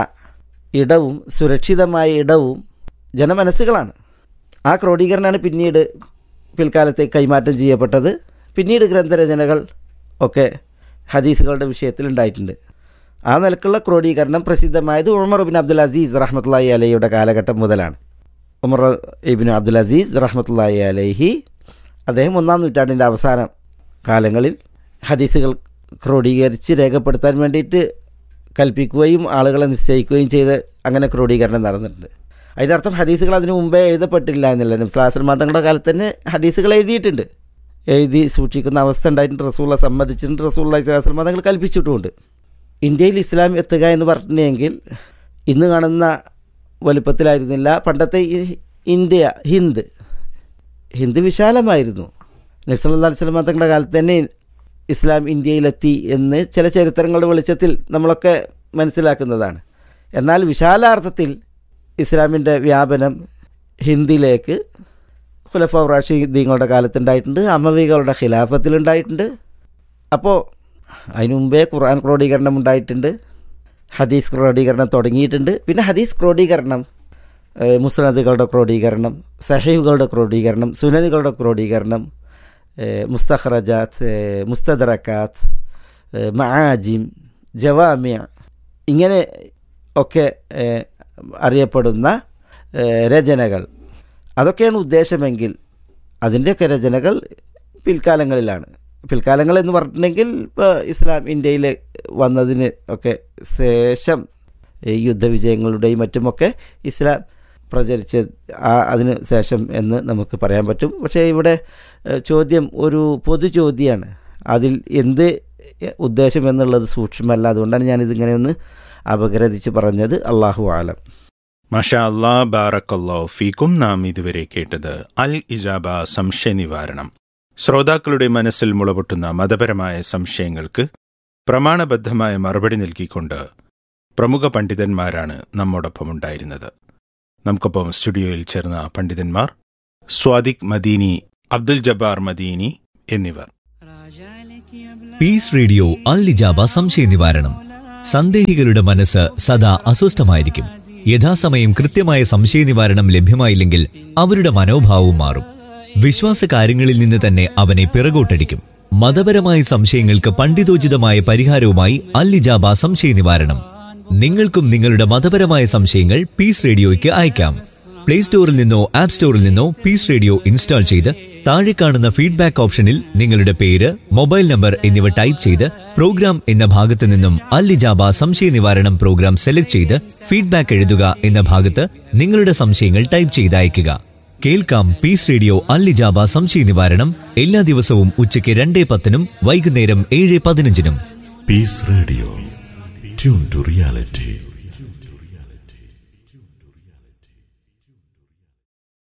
ഇടവും സുരക്ഷിതമായ ഇടവും ജനമനസ്സുകളാണ് ആ ക്രോഡീകരണമാണ് പിന്നീട് പിൽക്കാലത്തേക്ക് കൈമാറ്റം ചെയ്യപ്പെട്ടത് പിന്നീട് ഗ്രന്ഥരചനകൾ ഒക്കെ ഹദീസുകളുടെ വിഷയത്തിൽ ഉണ്ടായിട്ടുണ്ട് ആ നിലക്കുള്ള ക്രോഡീകരണം പ്രസിദ്ധമായത് ഉമർ ബിൻ അബ്ദുൽ അസീസ് റഹ്മത്തുള്ളാഹി അലഹിയുടെ കാലഘട്ടം മുതലാണ് ഉമർ ഇബിൻ അബ്ദുൽ അസീസ് റഹ്മത്തുള്ളാഹി അലഹി അദ്ദേഹം ഒന്നാം നൂറ്റാണ്ടിൻ്റെ അവസാന കാലങ്ങളിൽ ഹദീസുകൾ ക്രോഡീകരിച്ച് രേഖപ്പെടുത്താൻ വേണ്ടിയിട്ട് കൽപ്പിക്കുകയും ആളുകളെ നിശ്ചയിക്കുകയും ചെയ്ത് അങ്ങനെ ക്രോഡീകരണം നടന്നിട്ടുണ്ട് അതിൻ്റെ അർത്ഥം ഹദീസുകൾ അതിനു മുമ്പേ എഴുതപ്പെട്ടില്ല എന്നല്ല നബ്സ്ലാസ്ലമാ തങ്ങളുടെ കാലത്ത് തന്നെ ഹദീസുകൾ എഴുതിയിട്ടുണ്ട് എഴുതി സൂക്ഷിക്കുന്ന അവസ്ഥ ഉണ്ടായിട്ടുണ്ട് റസൂള്ള സമ്മതിച്ചിട്ടുണ്ട് റസൂള്ള ഇസ്ലാസ്ലമാ തങ്ങൾ കൽപ്പിച്ചിട്ടുമുണ്ട് ഇന്ത്യയിൽ ഇസ്ലാം എത്തുക എന്ന് പറഞ്ഞെങ്കിൽ ഇന്ന് കാണുന്ന വലുപ്പത്തിലായിരുന്നില്ല പണ്ടത്തെ ഈ ഇന്ത്യ ഹിന്ദ് ഹിന്ദ് വിശാലമായിരുന്നു നബ്സല്ലാ സ്വലമ തങ്ങളുടെ കാലത്ത് തന്നെ ഇസ്ലാം ഇന്ത്യയിലെത്തി എന്ന് ചില ചരിത്രങ്ങളുടെ വെളിച്ചത്തിൽ നമ്മളൊക്കെ മനസ്സിലാക്കുന്നതാണ് എന്നാൽ വിശാലാർത്ഥത്തിൽ ഇസ്ലാമിൻ്റെ വ്യാപനം ഹിന്ദിയിലേക്ക് ഖുലഫ റാഷിദീങ്ങളുടെ കാലത്തുണ്ടായിട്ടുണ്ട് അമവികളുടെ ഖിലാഫത്തിലുണ്ടായിട്ടുണ്ട് അപ്പോൾ അതിനു മുമ്പേ ഖുർആൻ ക്രോഡീകരണം ഉണ്ടായിട്ടുണ്ട് ഹദീസ് ക്രോഡീകരണം തുടങ്ങിയിട്ടുണ്ട് പിന്നെ ഹദീസ് ക്രോഡീകരണം ഏഹ്, മുസ്നദുകളുടെ ക്രോഡീകരണം സഹീബുകളുടെ ക്രോഡീകരണം സുനനുകളുടെ ക്രോഡീകരണം ഏഹ്, മുസ്തഖ്റജാത്ത് ഏഹ്, മുസ്തദറക്കാത്ത് ഏഹ്, മആജിം ജവാമിയ ഇങ്ങനെ ഒക്കെ ഏഹ്, അറിയപ്പെടുന്ന ഏഹ്, രചനകൾ അതൊക്കെയാണ് ഉദ്ദേശമെങ്കിൽ അതിൻ്റെയൊക്കെ രചനകൾ പിൽക്കാലങ്ങളിലാണ് പിൽക്കാലങ്ങൾ എന്ന് പറഞ്ഞിട്ടുണ്ടെങ്കിൽ ഇപ്പോൾ ഇസ്ലാം ഇന്ത്യയിൽ വന്നതിന് ഒക്കെ ശേഷം ഈ യുദ്ധവിജയങ്ങളുടെയും മറ്റുമൊക്കെ ഇസ്ലാം പ്രചരിച്ച ആ അതിന് ശേഷം എന്ന് നമുക്ക് പറയാൻ പറ്റും പക്ഷേ ഇവിടെ ഏഹ്, ചോദ്യം ഒരു പൊതു ചോദ്യമാണ് അതിൽ എന്ത് ഉദ്ദേശം എന്നുള്ളത് സൂക്ഷ്മമല്ല അതുകൊണ്ടാണ് ഞാനിതിങ്ങനെ ഒന്ന് അപഗ്രഥിച്ച് പറഞ്ഞത് അള്ളാഹു ആലം മഷാ അല്ലാ ബാറക്കല്ലോ ഫീക്കും നാം ഇതുവരെ കേട്ടത് അൽ ഇജാബ സംശയ നിവാരണം ശ്രോതാക്കളുടെ മനസ്സിൽ മുളപൊട്ടുന്ന മതപരമായ സംശയങ്ങൾക്ക് പ്രമാണബദ്ധമായ മറുപടി നൽകിക്കൊണ്ട് പ്രമുഖ പണ്ഡിതന്മാരാണ് നമ്മോടൊപ്പം ഉണ്ടായിരുന്നത് നമുക്കൊപ്പം സ്റ്റുഡിയോയിൽ ചേർന്ന പണ്ഡിതന്മാർ സ്വാദിഖ് മദീനി അബ്ദുൽ ജബ്ബാർ മദീനി എന്നിവർ പീസ് റേഡിയോ അൽലിജാബ സംശയ നിവാരണം സന്ദേഹികളുടെ മനസ്സ് സദാ അസ്വസ്ഥമായിരിക്കും യഥാസമയം കൃത്യമായ സംശയ നിവാരണം ലഭ്യമായില്ലെങ്കിൽ അവരുടെ മനോഭാവവും മാറും വിശ്വാസ കാര്യങ്ങളിൽ നിന്ന് തന്നെ അവനെ പിറകോട്ടടിക്കും മതപരമായ സംശയങ്ങൾക്ക് പണ്ഡിതോചിതമായ പരിഹാരവുമായി അല്ലിജാബ സംശയ നിവാരണം നിങ്ങൾക്കും നിങ്ങളുടെ മതപരമായ സംശയങ്ങൾ പീസ് റേഡിയോയ്ക്ക് അയക്കാം പ്ലേ സ്റ്റോറിൽ നിന്നോ ആപ്പ് സ്റ്റോറിൽ നിന്നോ പീസ് റേഡിയോ ഇൻസ്റ്റാൾ ചെയ്ത് താഴെ കാണുന്ന ഫീഡ്ബാക്ക് ഓപ്ഷനിൽ നിങ്ങളുടെ പേര് മൊബൈൽ നമ്പർ എന്നിവ ടൈപ്പ് ചെയ്ത് പ്രോഗ്രാം എന്ന ഭാഗത്ത് നിന്നും അല്ലിജാബ സംശയ നിവാരണം പ്രോഗ്രാം സെലക്ട് ചെയ്ത് ഫീഡ്ബാക്ക് എഴുതുക എന്ന ഭാഗത്ത് നിങ്ങളുടെ സംശയങ്ങൾ ടൈപ്പ് ചെയ്ത് അയയ്ക്കുക കേൾക്കാം പീസ് റേഡിയോ അല്ലിജാബ സംശയ നിവാരണം എല്ലാ ദിവസവും ഉച്ചയ്ക്ക് രണ്ടേ പത്തിനും വൈകുന്നേരം ഏഴ് പതിനഞ്ചിനും Peace Radio. Tune to reality.